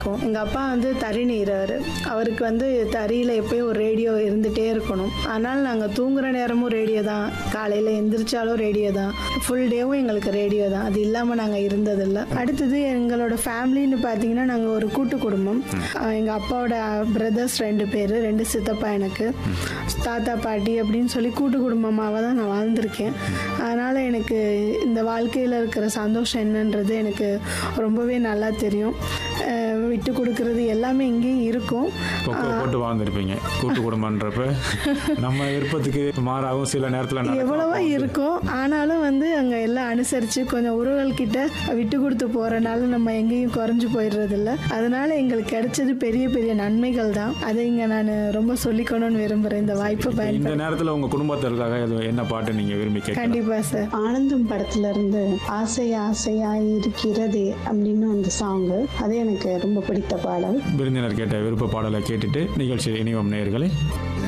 இருக்கும் எங்கள் அப்பா வந்து தறி நெய்கிறவர் அவருக்கு வந்து தறியில் எப்பயும் ஒரு ரேடியோ இருந்துகிட்டே இருக்கணும் அதனால் நாங்கள் தூங்குற நேரமும் ரேடியோ தான் காலையில் எந்திரிச்சாலும் ரேடியோ தான் ஃபுல் டேவும் எங்களுக்கு ரேடியோ தான் அது இல்லாமல் நாங்கள் இருந்ததில்லை அடுத்தது எங்களோட ஃபேமிலின்னு பார்த்தீங்கன்னா நாங்கள் ஒரு கூட்டு குடும்பம் எங்கள் அப்பாவோட பிரதர்ஸ் ரெண்டு பேர் ரெண்டு சித்தப்பா எனக்கு தாத்தா பாட்டி அப்படின்னு சொல்லி கூட்டு குடும்பமாக தான் நான் வாழ்ந்திருக்கேன் அதனால் எனக்கு இந்த வாழ்க்கையில் இருக்கிற சந்தோஷம் என்னன்றது எனக்கு ரொம்பவே நல்லா தெரியும் அஹ் விட்டு கொடுக்கறது எல்லாமே இங்கேயும் இருக்கும் பொக்கோ போட்டு வாழ்ந்துருப்பீங்க கூட்டு குடும்பன்றப்ப நம்ம விருப்பத்துக்கு மாறாகும் சில நேரத்தில் எவ்வளவோ இருக்கும் ஆனாலும் வந்து அங்கே எல்லாம் அனுசரித்து கொஞ்சம் உறவுகள் கிட்ட விட்டு கொடுத்து போகிறனால நம்ம எங்கேயும் குறைஞ்சு போயிடுறதில்ல அதனால எங்களுக்கு கிடைச்சது பெரிய பெரிய நன்மைகள் தான் அதை இங்கே நான் ரொம்ப சொல்லிக்கணும்னு விரும்புகிறேன் இந்த வாய்ப்பை இந்த பயன்படுத்த நேரத்தில் உங்கள் குடும்பத்திற்காக எது- என்ன பாட்டு நீங்கள் விரும்பி கேட்கலாம் கண்டிப்பாக சார் ஆனந்தம் படத்துல இருந்து ஆசை ஆசையா இருக்கிறதே அப்படின்னு அந்த சாங்கு அது எனக்கு ரொம்ப பிடித்த பாடல் விருந்தினர் கேட்ட விருப்ப பாடலை கேட்டுட்டு நிகழ்ச்சி இணைவோம் நேயர்களே